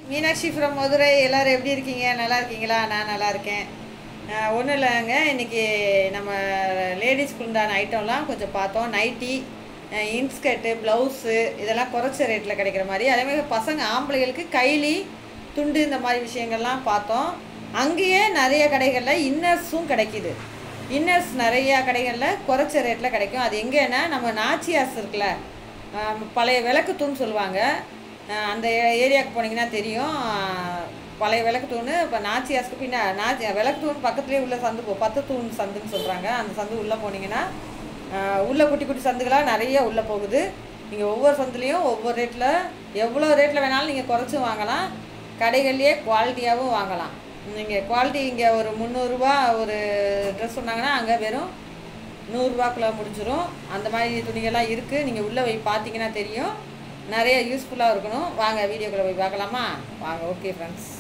Meenakshi from Madurai எல்லாரும் எப்படி இருக்கீங்க நல்லா இருக்கீங்களா நான் நல்லா இருக்கேன் ஒன்றும் இல்லைங்க இன்றைக்கி நம்ம லேடிஸ்க்கு உண்டான ஐட்டம்லாம் கொஞ்சம் பார்த்தோம் நைட்டி இன்ஸ்கர்ட்டு ப்ளவுஸு இதெல்லாம் குறைச்ச ரேட்டில் கிடைக்கிற மாதிரி அதேமாதிரி பசங்க ஆம்பளைகளுக்கு கைலி துண்டு இந்த மாதிரி விஷயங்கள்லாம் பார்த்தோம் அங்கேயே நிறைய கடைகளில் இன்னர்ஸும் கிடைக்கிது இன்னர்ஸ் நிறையா கடைகளில் குறைச்ச ரேட்டில் கிடைக்கும் அது எங்கேன்னா நம்ம நாச்சியாஸ் இருக்குல்ல ஆம், பழைய விளக்கு தூண் சொல்லுவாங்க ஆஹ் அந்த ஏரியாவுக்கு போனீங்கன்னா தெரியும் ஆஹ் பழைய விளக்கு தூண் இப்போ நாச்சியாஸ்க்கு பின்ன நாச்சி விளக்கு தூண் பக்கத்துலேயே உள்ள சந்து போ பத்து தூண் சந்துன்னு சொல்கிறாங்க அந்த சந்து உள்ளே போனீங்கன்னா ஆஹ் உள்ள குட்டி குட்டி சந்துகளாக நிறைய உள்ளே போகுது நீங்கள் ஒவ்வொரு சந்துலேயும் ஒவ்வொரு ரேட்டில் எவ்வளோ ரேட்டில் வேணாலும் நீங்கள் குறைச்சும் வாங்கலாம் கடைகள்லேயே குவாலிட்டியாகவும் வாங்கலாம் நீங்கள் குவாலிட்டி இங்கே ஒரு முந்நூறுரூவா ஒரு ட்ரெஸ் சொன்னாங்கன்னா அங்கே வெறும் நூறுரூவாக்குள்ளே முடிஞ்சிரும் அந்த மாதிரி துணிகள்லாம் இருக்குது நீங்கள் உள்ளே போய் பார்த்தீங்கன்னா தெரியும் நிறைய யூஸ்ஃபுல்லாக இருக்கணும் வாங்க வீடியோக்குள்ளே போய் பார்க்கலாமா வாங்க okay friends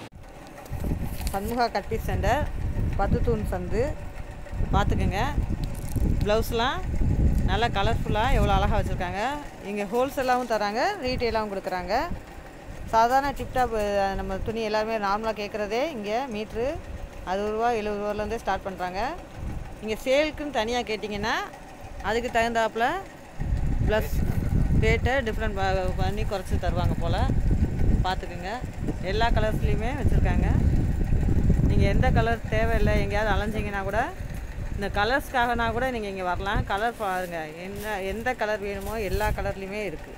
Shanmuga cut piece centre Pathu Thoon சந்து பார்த்துக்குங்க ப்ளவுஸ்லாம் நல்லா கலர்ஃபுல்லாக எவ்வளோ அழகாக வச்சுருக்காங்க இங்கே ஹோல்சேலாகவும் தராங்க ரீட்டெயிலாகவும் கொடுக்குறாங்க சாதாரண டிப்டாப் நம்ம துணி எல்லாருமே நார்மலாக கேட்குறதே இங்கே மீட்ரு அறுபது ரூபா எழுபது ரூபாலேருந்தே ஸ்டார்ட் பண்ணுறாங்க இங்கே சேலுக்குன்னு தனியாக கேட்டிங்கன்னா அதுக்கு தகுந்தாப்புல ப்ளஸ் ரேட்டை டிஃப்ரெண்ட் பண்ணி குறைச்சி தருவாங்க போல் பார்த்துக்குங்க எல்லா கலர்ஸ்லேயுமே வச்சுருக்காங்க நீங்கள் எந்த கலர் தேவையில்லை எங்கேயாவது அலைஞ்சிங்கன்னா கூட இந்த கலர்ஸ்க்காகனா கூட நீங்கள் இங்கே வரலாம் கலர் பாருங்க என்ன எந்த கலர் வேணுமோ எல்லா கலர்லேயுமே இருக்குது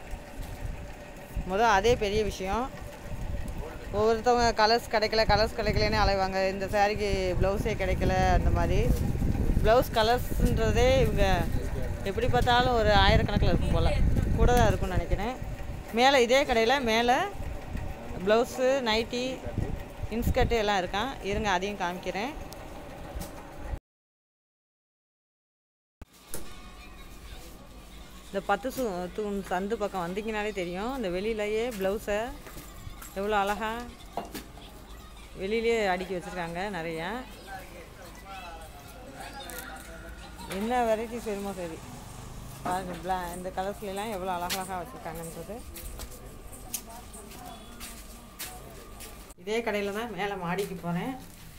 முதல் அதே பெரிய விஷயம் ஒவ்வொருத்தவங்க கலர்ஸ் கிடைக்கல கலர்ஸ் கிடைக்கலன்னு அலைவாங்க இந்த சாரிக்கு ப்ளவுஸே கிடைக்கல அந்த மாதிரி ப்ளவுஸ் கலர்ஸ்ன்றதே இவங்க எப்படி பார்த்தாலும் ஒரு ஆயிரக்கணக்கில் இருக்கும் போல் கூட தான் இருக்கும்னு நினைக்கிறேன் மேலே இதே கடையில் மேலே ப்ளவுஸு நைட்டி இன்ஸ்கர்ட்டு எல்லாம் இருக்கான் இருங்க அதையும் காமிக்கிறேன் இந்த பத்து சு தூண் சந்து பக்கம் வந்தீங்கனாலே தெரியும் இந்த வெளியிலயே ப்ளவுஸை எவ்வளோ அழகா வெளியிலே அடுக்கி வச்சுருக்காங்க நிறையா என்ன வெரைட்டிஸ் வேணுமோ சரி பாருங்க பிளா இந்த கலர்ஸ்லாம் எவ்வளோ அழகழகாக வச்சுருக்காங்கன்றது இதே கடையில் தான் மேலே மாடிக்கு போகிறேன்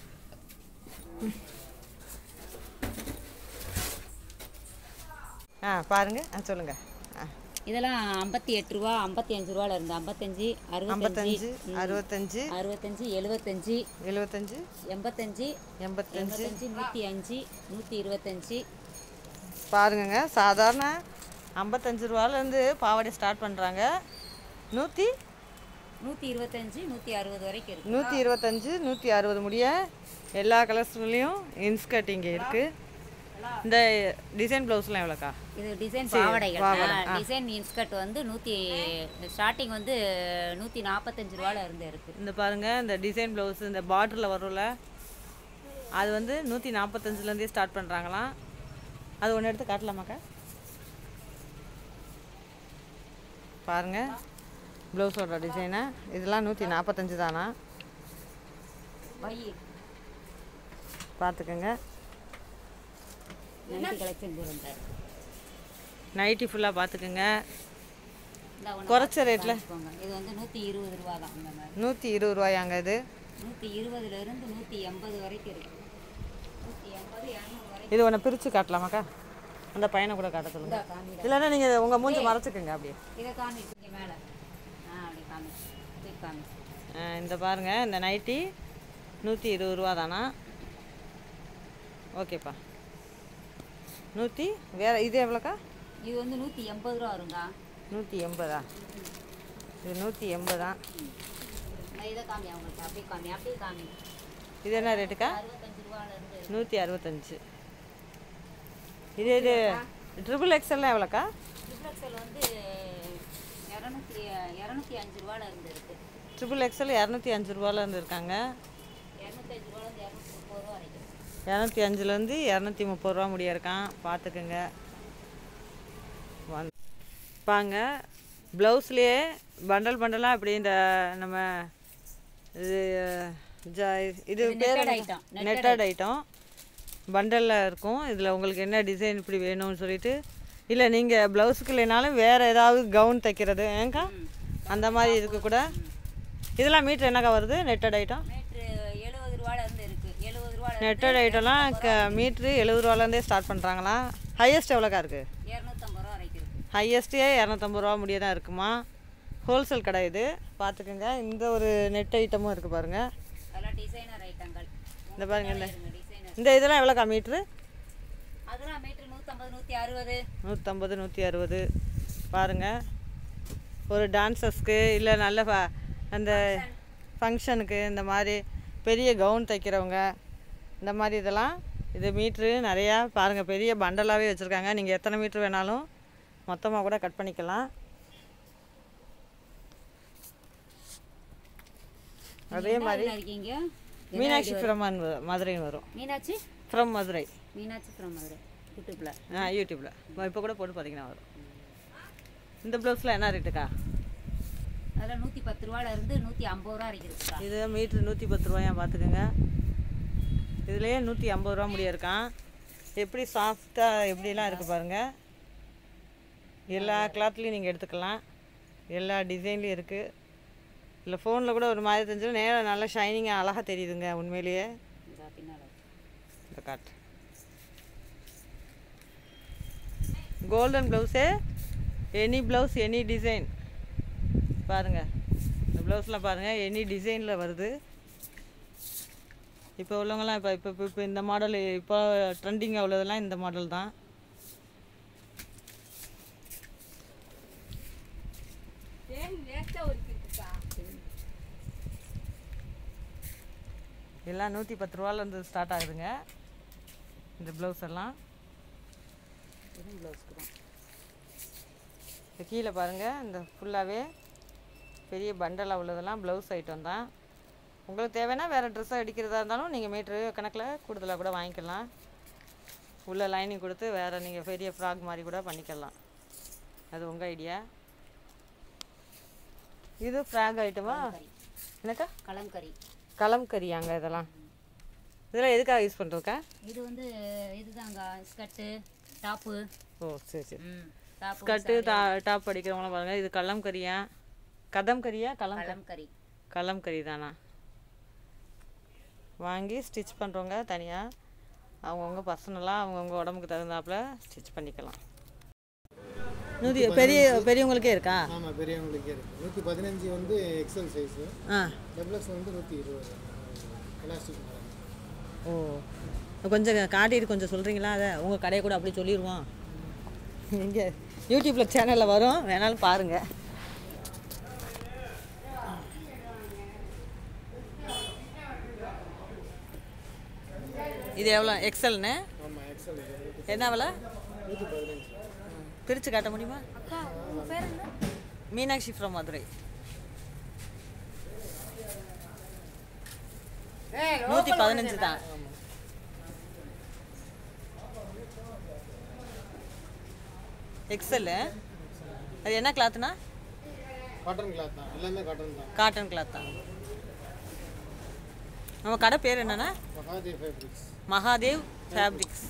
ஆ பாருங்க ஆ சொல்லுங்கள் ஆ இதெல்லாம் ஐம்பத்தி எட்டு ரூபா ஐம்பத்தி அஞ்சு ரூபால இருந்து ஐம்பத்தஞ்சு அறுபத்தஞ்சு ஐம்பத்தஞ்சு அறுபத்தஞ்சு அறுபத்தஞ்சு எழுபத்தஞ்சு எழுபத்தஞ்சு எண்பத்தஞ்சு எண்பத்தஞ்சு எண்பத்தஞ்சு நூற்றி அஞ்சு நூற்றி இருபத்தஞ்சு பாருங்கங்க சாதாரண ஐம்பத்தஞ்சு ரூபாலேருந்து பாவாடை ஸ்டார்ட் பண்ணுறாங்க நூற்றி நூற்றி இருபத்தஞ்சு நூற்றி அறுபது வரைக்கும் இருக்கு நூற்றி இருபத்தஞ்சு நூற்றி அறுபது முடிய எல்லா கலர்ஸ்லையும் இன்ஸ்கர்ட் இங்கே இருக்குது இந்த டிசைன் ப்ளவுஸ்லாம் எவ்வளோக்கா இது டிசைன் சரி, பாவாடைகள் பாவாடை, ஆ. டிசைன் இன்ஸ்கர்ட் வந்து நூற்றி ஸ்டார்டிங் வந்து நூற்றி நாற்பத்தஞ்சு ரூபால இருந்து இருக்கு இந்த பாருங்கள் இந்த டிசைன் ப்ளவுஸ் இந்த பார்டரில் வரும்ல அது வந்து நூற்றி நாற்பத்தஞ்சிலேருந்தே ஸ்டார்ட் பண்ணுறாங்களாம் அது ஒன்று எடுத்து காட்டலாமாக்கா பாருங்கள் ப்ளவுஸோட டிசைனை இதெல்லாம் நூற்றி நாற்பத்தஞ்சு தானா வை பார்த்துக்கோங்க நைட்டி கலெக்ஷன் இருந்தார் நைட்டி ஃபுல்லாக பார்த்துக்குங்க இந்த ஒண்ணு குறைச்ச ரேட்டில் பார்த்துக்கோங்க. இது வந்து நூற்றி இருபது ரூபா தான் இந்த மாதிரி நூற்றி இருபது ரூபாயாங்க இது நூற்றி இருபதுல இருந்து நூற்றி எண்பது வரைக்கும் இருக்கு நூற்றி எண்பது இரநூறு வரைக்கும் இது ஒன்று பிரித்து காட்டலாமாக்கா அந்த பையனை கூட காட்ட சொல்லுங்க இந்தா காமிடா இல்லைன்னா நீங்கள் உங்கள் மூஞ்சி மறைச்சிக்கோங்க அப்படியே இதை காமிச்சிங்க மேலே ஆ அப்படி காமி இப்படி காமி ஆ, இந்த பாருங்கள் இந்த நைட்டி நூற்றி இருபது ரூபா தானா ஓகேப்பா நூற்றி வேறு இது எவ்வளோக்கா இது வந்து நூற்றி எண்பது ரூபா வருங்க நூற்றி எண்பதா இது நூற்றி எண்பதா நான் இதை காமி அவங்களுக்கு அப்படி காமி அப்படி காமி இது என்ன ரேட்டுக்கா அறுபத்தஞ்சு ரூபால இருந்து நூற்றி அறுபத்தஞ்சு இது இது ட்ரிபிள் எக்ஸ்எல்லாம் எவ்வளோக்கா ட்ரிப்ளெக்ஸல் வந்து இரநூத்தி இரநூத்தி அஞ்சு ரூபால இருந்து இருக்கு ட்ரிபிள் எக்ஸ்எல் இரநூத்தி அஞ்சு ரூபால இருந்து இருக்காங்க இரநூத்தஞ்சு ரூபாலேருந்து இரநூத்தி முப்பது ரூபா வரைக்கும் இரநூத்தி அஞ்சுலேருந்து இரநூத்தி முப்பது ரூபா முடிய இருக்கான் பார்த்துக்குங்க வந் பாங்க ப்ளவுஸ்லேயே பண்டல் பண்டலாக இப்படி இந்த நம்ம இது ஜ இது பேர் netted item, netted netted item பண்டலில் இருக்கும் இதில் உங்களுக்கு என்ன டிசைன் இப்படி வேணும்னு சொல்லிட்டு இல்லை நீங்கள் ப்ளவுஸுக்கு இல்லைனாலும் வேறு ஏதாவது கவுன் தைக்கிறது ஏங்கா அந்த மாதிரி இதுக்கு கூட இதெல்லாம் மீட்ரு என்னக்கா வருது நெட்டட் ஐட்டம் மீட்ரு எழுபது ரூபால இருந்து இருக்கு எழுபது ரூபால நெட்டட் ஐட்டம்லாம் க மீட்ரு எழுபது ரூபாலேருந்தே ஸ்டார்ட் பண்ணுறாங்களாம் ஹையஸ்ட் எவ்வளோக்கா இருக்குது இரநூத்தம்பது ரூபா வரைக்கும் இருக்கு ஹையஸ்ட்டே இரநூத்தம்பது ரூபா முடிய தான் இருக்குமா ஹோல்சேல் கடை இது பார்த்துக்கோங்க இந்த ஒரு நெட் ஐட்டமும் இருக்குது பாருங்கள் அதெல்லாம் டிசைனர் ஐட்டங்கள் இந்த பாருங்க இந்த டிசைனர் இந்த இதெல்லாம் எவ்வளோக்கா மீட்ரு அதெல்லாம் மீட்ரு நூற்றம்பது நூற்றி அறுபது நூற்றம்பது நூற்றி அறுபது பாருங்கள் ஒரு டான்சர்ஸ்க்கு இல்லை நல்ல ஃப- அந்த ஃபங்க்ஷனுக்கு இந்த மாதிரி பெரிய கவுன் தைக்கிறவங்க இந்த மாதிரி இதெல்லாம் இது மீட்ரு நிறையா பாருங்கள் பெரிய பண்டலாகவே வச்சுருக்காங்க நீங்கள் எத்தனை மீட்ரு வேணாலும் மொத்தமாக கூட கட் பண்ணிக்கலாம் அதே மாதிரி என்ன இருக்கீங்க மீனாட்சி ஃப்ரம் மதுரைன்னு வரும் மீனாட்சி ஃப்ரம் மதுரை மீனாட்சி ஃப்ரம் மதுரை யூடியூப்பில் ஆ யூடியூப்பில் இப்போ கூட போட்டு பார்த்தீங்கன்னா வரும் இந்த ப்ளவுஸில் என்ன ரேட்டுக்கா அதெல்லாம் நூற்றி பத்து ரூபால இருந்து நூற்றி ஐம்பது ரூபா வரைக்கும் இருக்குக்கா இது மீட்ரு நூற்றி பத்து ரூபாயா பார்த்துக்கோங்க இதுலேயே நூற்றி ஐம்பது ரூபா முடிய இருக்கான் எப்படி சாஃப்டாக எப்படிலாம் இருக்குது பாருங்கள் எல்லா கிளாத்லேயும் நீங்கள் எடுத்துக்கலாம் எல்லா டிசைன்லேயும் இருக்குது இல்லை ஃபோனில் கூட ஒரு மாதிரி தெரிஞ்சிடும் நேரம் நல்லா ஷைனிங்காக அழகாக தெரியுதுங்க உண்மையிலேயே இந்த பின்னால் இந்த காட்டு கோல்டன் ப்ளவுஸே எனி ப்ளவுஸ் எனி டிசைன் பாருங்கள் இந்த ப்ளவுஸ்லாம் பாருங்கள் எனி டிசைனில் வருது இப்போ உள்ளவங்கலாம் இப்போ இப்போ இப்போ இப்போ இந்த மாடல் இப்போ ட்ரெண்டிங்காக உள்ளதெல்லாம் இந்த மாடல் தான் எல்லாம் நூற்றி பத்து ரூபாலேருந்து ஸ்டார்ட் ஆகுதுங்க இந்த ப்ளவுஸ் எல்லாம் இதுவும் ப்ளவுஸ்க்கு தான் இப்போ கீழே பாருங்கள் இந்த ஃபுல்லாகவே பெரிய பண்டலாக உள்ளதெல்லாம் ப்ளவுஸ் ஐட்டம் தான் உங்களுக்கு தேவைன்னா வேறு ட்ரெஸ்ஸாக அடிக்கிறதா இருந்தாலும் நீங்கள் மீட்ரு கணக்கில் கூடுதலாக கூட வாங்கிக்கலாம் உள்ள லைனிங் கொடுத்து வேறு நீங்கள் பெரிய ஃப்ராக் மாதிரி கூட பண்ணிக்கலாம் அது உங்கள் ஐடியா இது ஃப்ராக் ஐட்டமா என்னக்கா கலம்கரி கலம்கரியாங்க இதெல்லாம் இதெல்லாம் எதுக்காக யூஸ் பண்ணுறோக்கா இது வந்து இதுதாங்க ஸ்கர்ட்டு டாப்பு ஓ சரி சரி ம் டாப்பு ஸ்கர்ட்டு டா டாப் அடிக்கிறவங்களாம் பாருங்கள் இது கல்லம் கரியா கதம் கரியா கலம் கலம்கரி கலம் கறி தானா வாங்கி ஸ்டிச் பண்ணுறவங்க தனியாக அவங்கவுங்க பர்சனலாக அவங்கவுங்க உடம்புக்கு தகுந்தாப்புல ஸ்டிச் பண்ணிக்கலாம் நூற்றி பெரிய பெரியவங்களுக்கே இருக்கா ஆமாம் பெரியவங்களுக்கே இருக்குது நூற்றி பதினஞ்சு வந்து எக்ஸல் சைஸு ஆ டபுள்எக்ஸ் வந்து நூற்றி இருபது எலாஸ்டிக் மாடல் ஓ கொஞ்சம் காட்டிட்டு கொஞ்சம் சொல்கிறீங்களா அதை உங்கள் கடையை கூட அப்படி சொல்லிடுவோம் இங்கே யூடியூப்பில் சேனலில் வரும் வேணாலும் பாருங்கள் இது எவ்வளோ எக்ஸல்னு ஆமாம் எக்ஸல் இது என்ன விலை நூற்றி பதினஞ்சு பிரித்து காட்ட முடியுமா மீனாட்சி ஃப்ரம் மதுரை நூற்றி பதினஞ்சு தான் எக்ஸல் அது என்ன கிளாத்னா காட்டன் கிளாத் தான் எல்லாமே காட்டன் தான் காட்டன் கிளாத் தான் நம்ம கடை பேர் என்னன்னா மகாதேவ் ஃபேப்ரிக்ஸ் மகாதேவ் ஃபேப்ரிக்ஸ்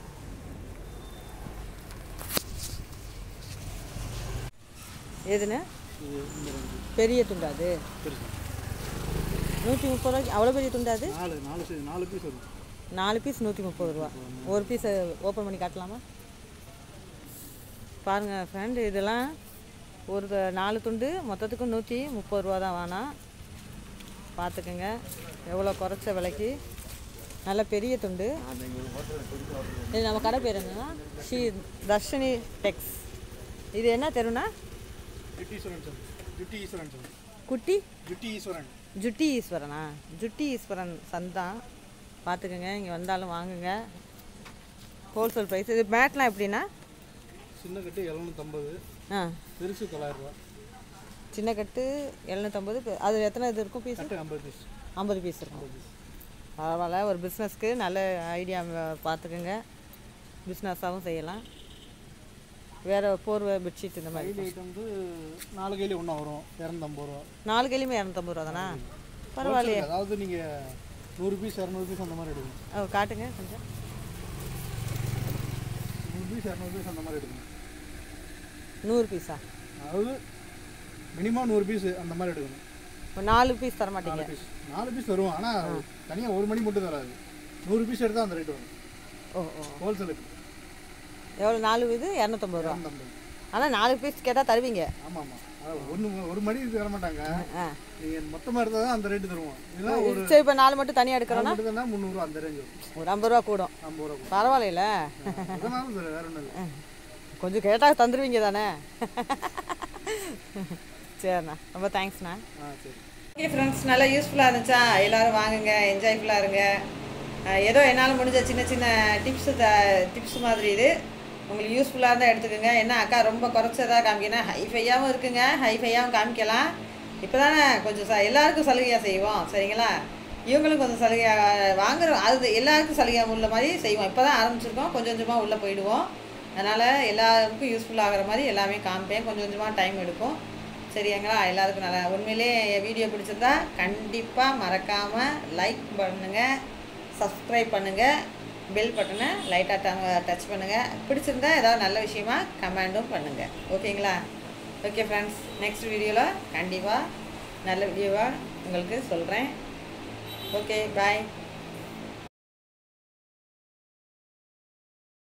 எதுன்னு இது இந்த ரெண்டு பெரிய துண்டா அது பெருசு நூற்றி முப்பது ரூபாய்க்கு அவ்வளோ பெரிய துண்டா அது நாலு நாலு சைஸ் நாலு பீஸ் வரும் நாலு பீஸ் நூற்றி முப்பது ரூபா ஒரு பீஸ் ஓப்பன் பண்ணி காட்டலாமா பாருங்கள் ஃப்ரெண்ட் இதெல்லாம் ஒரு த- நாலு துண்டு மொத்தத்துக்கும் நூற்றி முப்பது ரூபா தான் வேணாம் பார்த்துக்குங்க எவ்வளோ குறைச்ச விலைக்கு நல்ல பெரிய துண்டு இது நம்ம கடை பேர் என்னன்னா ஸ்ரீ தர்ஷினி டெக்ஸ் இது என்ன தெருனா ஜுட்டி ஈஸ்வரன் சார் ஜுட்டி ஈஸ்வரன் சார் குட்டி ஜுட்டி ஈஸ்வரன் ஜுட்டி ஈஸ்வரனா ஜுட்டி ஈஸ்வரன் சந்தான் பார்த்துக்கோங்க இங்கே வந்தாலும் வாங்குங்க ஹோல்சேல் ப்ரைஸ் இது மேட்லாம் எப்படின்னா சின்ன கட்டு எழுநூற்றம்பது ஆ பெருசு தொள்ளாயிரம் ரூபா சின்ன கட்டு எழுநூற்றம்பது அது எத்தனை இது இருக்கும் பீஸ் கட்டு ஐம்பது பீஸ் ஐம்பது பீஸ் இருக்கும் பரவாயில்ல ஒரு பிஸ்னஸ்க்கு நல்ல ஐடியா பார்த்துக்குங்க பிஸ்னஸாகவும் செய்யலாம் வேறு போர்வை பெட்ஷீட் இந்த மாதிரி கைலி ஐட்டம் வந்து நாலு கைலி ஒன்றா வரும் இரநூத்தம்பது ரூபா நாலு கையிலுமே இரநூத்தம்பது ரூபா தானா பரவாயில்லையே அதாவது நீங்கள் நூறு பீஸ் இரநூறு பீஸ் அந்த மாதிரி எடுக்கணும் ஓ, காட்டுங்க கொஞ்சம் நூறு பீஸ் இரநூறு பீஸ் அந்த மாதிரி எடுக்கணும் நூறு பீஸா அதாவது மினிமம் நூறு பீஸ் அந்த மாதிரி எடுக்கணும் ஒரு நாலு பீஸ் தர மாட்டீங்க நாலு பீஸ் நாலு பீஸ் வரும் ஆனால் தனியாக ஒரு மணி மட்டும் தராது நூறு பீஸ் எடுத்தால் அந்த ரேட் வரும் ஓ ஓ ஹோல்சேலுக்கு எவ்வளோ நாலு இது இரநூத்தம்பது ரூபா இரநூத்தம்பது ஆனால் நாலு பீஸ் கேட்டால் தருவீங்க ஆமாம் ஆமாம் அதாவது ஒன்று ஒரு மணி தர மாட்டாங்க ஆ நீங்கள் மொத்தமாக எடுத்தால் தான் அந்த ரேட்டு தருவோம் இதெல்லாம் ஒரு சரி இப்போ நாலு மட்டும் தனியாக எடுக்கிறோன்னா மட்டும் தான் முந்நூறுரூவா அந்த ரேஞ்ச் வரும் ஒரு ஐம்பது ரூபா கூடும் ஐம்பது ரூபா கொடுக்கும். பரவாயில்லைல அதனாலும் சரி வேற ஒன்றும் இல்லை கொஞ்சம் கேட்டால் தந்துடுவீங்க தானே சரிண்ணா ரொம்ப தேங்க்ஸ்ண்ணா ஆ சரி ஓகே ஃப்ரெண்ட்ஸ் நல்லா யூஸ்ஃபுல்லாக இருந்துச்சா எல்லோரும் வாங்குங்க என்ஜாய்ஃபுல்லாக இருங்க அஹ் ஏதோ என்னால் முடிஞ்ச சின்ன சின்ன டிப்ஸு த டிப்ஸ் மாதிரி இது உங்களுக்கு யூஸ்ஃபுல்லாக இருந்தால் எடுத்துக்கோங்க என்ன அக்கா ரொம்ப குறைச்சதாக காமிக்கணும் ஹைஃபையாகவும் இருக்குங்க ஹைஃபையாகவும் காமிக்கலாம் இப்போ தானே கொஞ்சம் ச எல்லாருக்கும் சலுகையாக செய்வோம் சரிங்களா இவங்களும் கொஞ்சம் சலுகையாக வாங்குற அது எல்லாருக்கும் சலுகையாக உள்ள மாதிரி செய்வோம் இப்போ தான் ஆரம்பிச்சிருக்கோம் கொஞ்சம் கொஞ்சமாக உள்ளே போயிடுவோம் அதனால் எல்லாருக்கும் யூஸ்ஃபுல் ஆகிற மாதிரி எல்லாமே காமிப்பேன் கொஞ்சம் கொஞ்சமாக டைம் எடுக்கும் சரிங்களா எல்லாருக்கும் நல்லா உண்மையிலே என் வீடியோ பிடிச்சிருந்தா கண்டிப்பாக மறக்காமல் லைக் பண்ணுங்கள் சப்ஸ்கிரைப் பண்ணுங்கள் பெல் பட்டனை லைட்டாக டச் பண்ணுங்கள் பிடிச்சிருந்தா ஏதாவது நல்ல விஷயமா கமெண்டும் பண்ணுங்கள் ஓகேங்களா ஓகே ஃப்ரெண்ட்ஸ் நெக்ஸ்ட் வீடியோவில் கண்டிப்பாக நல்ல வீடியோவாக உங்களுக்கு சொல்கிறேன் ஓகே பாய்